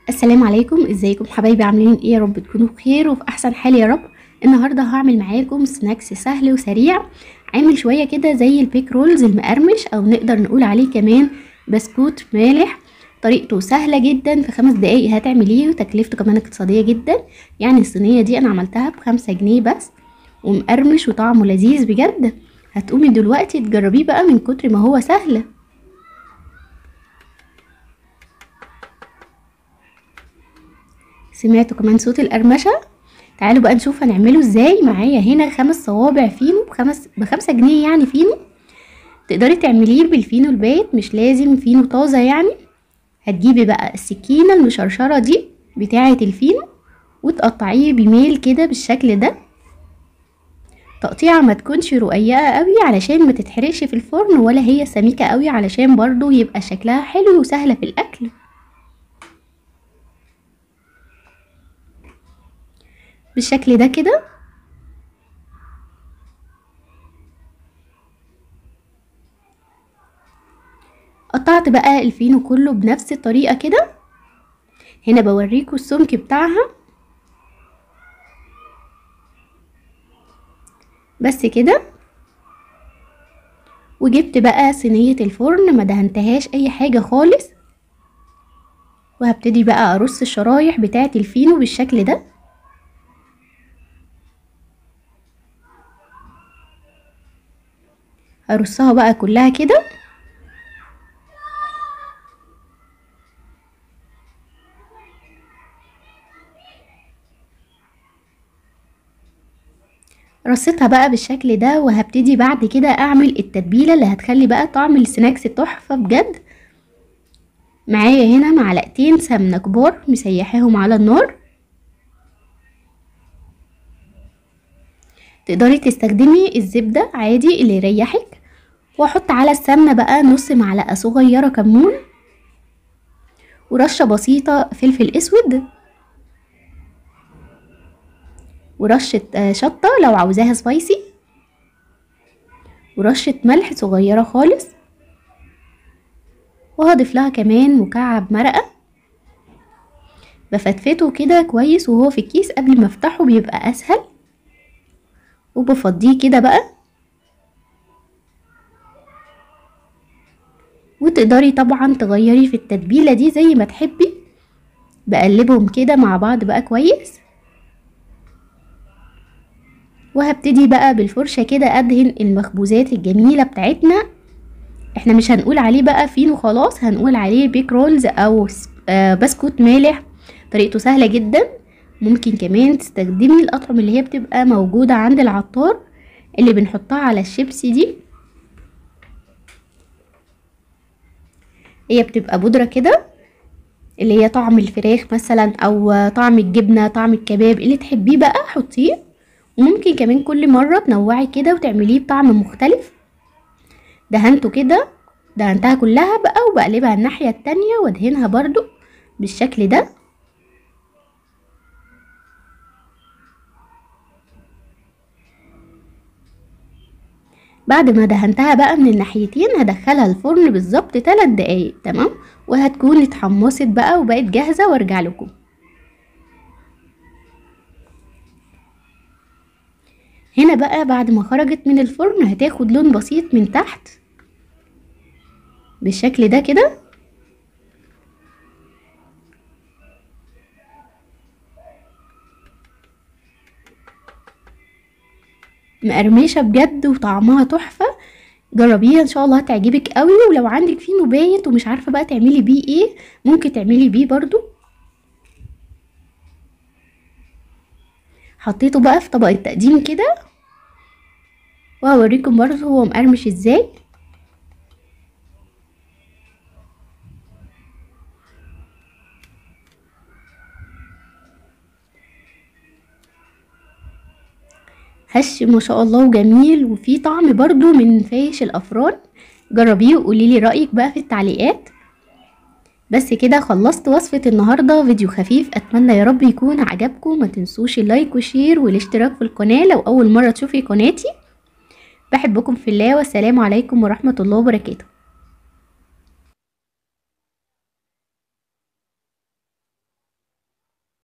السلام عليكم ازيكم حبايبي عاملين ايه يا رب تكونوا بخير وفي احسن حال يا رب النهارده هعمل معاكم سناكس سهل وسريع عامل شويه كده زي البيك رولز المقرمش او نقدر نقول عليه كمان بسكوت مالح طريقته سهله جدا في خمس دقايق هتعمليه وتكلفته كمان اقتصاديه جدا يعني الصينيه دي انا عملتها بخمسة جنيه بس ومقرمش وطعمه لذيذ بجد هتقومي دلوقتي تجربيه بقى من كتر ما هو سهل سمعتوا كمان صوت القرمشة تعالوا بقى نشوف هنعمله ازاي معايا هنا خمس صوابع فينو بخمس بخمسة جنيه يعني فينو تقدري تعمليه بالفينو البايت مش لازم فينو طازة يعني هتجيبي بقى السكينة المشرشرة دي بتاعة الفينو وتقطعيه بميل كده بالشكل ده تقطيعة ما تكونش رقيقة قوي علشان ما تتحرقش في الفرن ولا هي سميكة قوي علشان برضو يبقى شكلها حلو وسهلة في الاكل بالشكل ده كده قطعت بقى الفينو كله بنفس الطريقة كده هنا بوريكم السمك بتاعها بس كده وجبت بقى صينية الفرن ما دهنتهاش اي حاجة خالص وهبتدي بقى ارص الشرايح بتاعة الفينو بالشكل ده هرصها بقى كلها كده رصيتها بقى بالشكل ده وهبتدي بعد كده اعمل التتبيلة اللي هتخلي بقى طعم السناكس تحفة بجد معايا هنا معلقتين سمنة كبار مسيحاهم على النار تقدري تستخدمي الزبدة عادي اللي يريحك واحط على السمنة بقى نص معلقة صغيرة كمون ورشة بسيطة فلفل اسود ورشة شطة لو عاوزاها سبايسي ورشة ملح صغيرة خالص وهضيف لها كمان مكعب مرقة بفتفته كده كويس وهو في الكيس قبل ما افتحه بيبقى اسهل وبفضيه كده بقى وتقدري طبعا تغيري في التتبيلة دي زي ما تحبي بقلبهم كده مع بعض بقى كويس وهبتدي بقى بالفرشة كده ادهن المخبوزات الجميلة بتاعتنا احنا مش هنقول عليه بقى فينو خلاص هنقول عليه بيك رولز او بسكوت مالح طريقته سهلة جدا ممكن كمان تستخدمي الأطعمة اللي هي بتبقى موجودة عند العطار اللي بنحطها على الشيبسي دي هي بتبقى بودرة كده اللي هي طعم الفراخ مثلا او طعم الجبنة طعم الكباب اللي تحبيه بقى حطيه وممكن كمان كل مرة تنوعي كده وتعمليه بطعم مختلف دهنته كده دهنتها كلها بقى وبقلبها الناحية التانية وادهنها برضو بالشكل ده بعد ما دهنتها بقى من الناحيتين هدخلها الفرن بالظبط 3 دقايق تمام وهتكون اتحمصت بقى وبقت جاهزة وارجع لكم هنا بقى بعد ما خرجت من الفرن هتاخد لون بسيط من تحت بالشكل ده كده مقرمشه بجد وطعمها تحفه جربيها ان شاء الله هتعجبك قوي ولو عندك فيه نبايت ومش عارفه بقى تعملي بيه ايه ممكن تعملي بيه برضو حطيته بقى في طبق التقديم كده وهوريكم برضو هو مقرمش ازاي هش ما شاء الله وجميل وفيه طعم برضو من فايش الافران جربيه وقولي لي رايك بقى في التعليقات بس كده خلصت وصفة النهاردة فيديو خفيف اتمنى يا رب يكون عجبكم ما تنسوش اللايك والشير والاشتراك في القناة لو اول مرة تشوفي قناتي بحبكم في الله والسلام عليكم ورحمة الله وبركاته